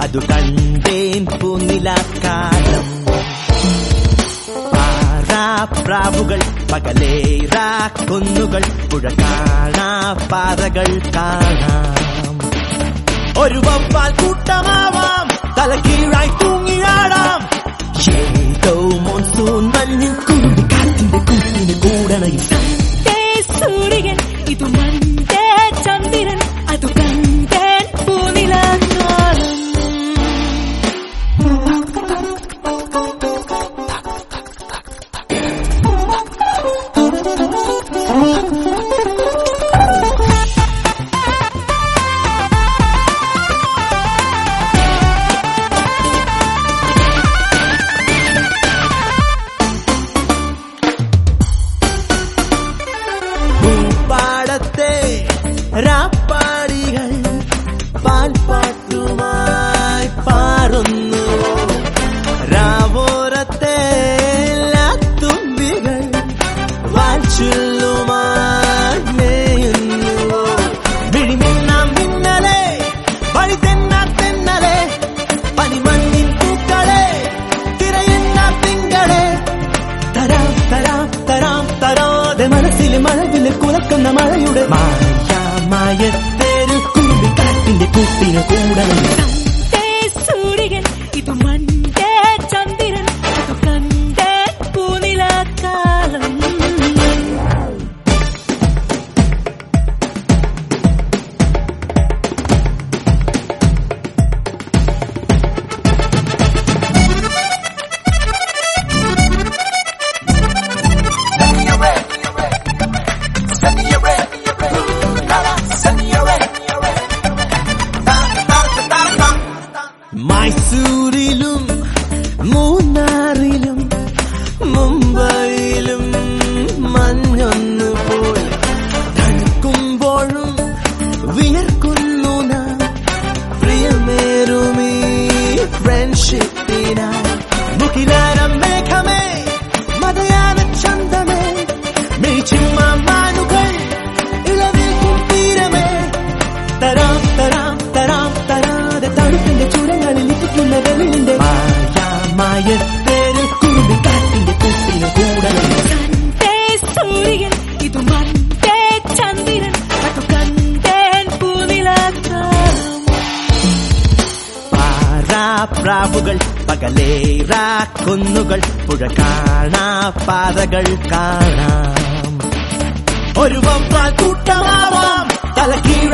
അതു കണ്ടേൻ പൂനിലാക്കാലം പ്രാവുകൾ പകലേറാ കുന്നുകൾ പുഴ കാണാ പാതകൾ കാണാം ഒരു വവ്വാൽ കൂട്ടമാവാം തലകീഴായി തൂങ്ങിയാടാം ഏതോ മോൺസൂൺ മഞ്ഞിൽ കുരുടി കാറ്റിന്റെ കൂട്ടിന് കൂടണയും തേ സൂര്യൻ ഇതു മണ്ടേ ചന്ദ്രൻ അതു കണ്ടേൻ പൂനിലാക്കാലം പാടത്തെ രാപ്പാടികൾ പാൽപ്പാട്ടുമായി പാറുന്നു രാവോരത്തെ തുമ്പികൾ വാൽച്ചുള്ളുമായി മേയുന്നു വിഴിമിന്നാം മിന്നലെ വഴി തെന്നാ തെന്നലെ പനിമണ്ണിൻ പൂക്കളെ തിരയുന്ന തിങ്കളെ തരാം തരാം തരാം തരാതെ മനസ്സിലെ മഴവില് കുലക്കുന്ന മഴയുടെ മായാമായത്തേരു കുറുമ്പി കാറ്റിന്റെ കൂട്ടിന് കൂടണം തേ സൂര്യൻ ഇതു മണ്ടേ ചന്ദ്രൻ അതു കണ്ടേൻ പൂനിലാക്കാലം മൈസൂരിലും മൂന്നാറിലും മുംബൈയിലും മഞ്ഞൊന്നു പോയി തണുക്കുമ്പോഴും വിയർക്കുന്നു നാം പ്രിയമേറുമീ ഫ്രണ്ട്ഷിപ്പിനായി മുഖിലാരം മേഘമേ മതയാന ചന്തമേ മേച്ചിമ്മ മാനുകൾ ഇളവേക്കും തീരമേ തരാം തരാം തരാം തരാതെ തണുപ്പിന്റെ ചുരങ്ങളിൽ ഇരിക്കുന്ന വെളിലിന്റെ മായാമായത്തേരു കുറുമ്പി കാറ്റിന്റെ കൂട്ടിന് കൂടണം തേ സൂര്യൻ ഇതു മണ്ടേ ചന്ദ്രൻ അതു കണ്ടേൻ പൂനിലാക്കാലം പ്രാവുകൾ പകലേറാ കുന്നുകൾ പുഴ കാണാ പാതകൾ കാണാം ഒരു വവ്വാൽ കൂട്ടമാവാം തലകീഴ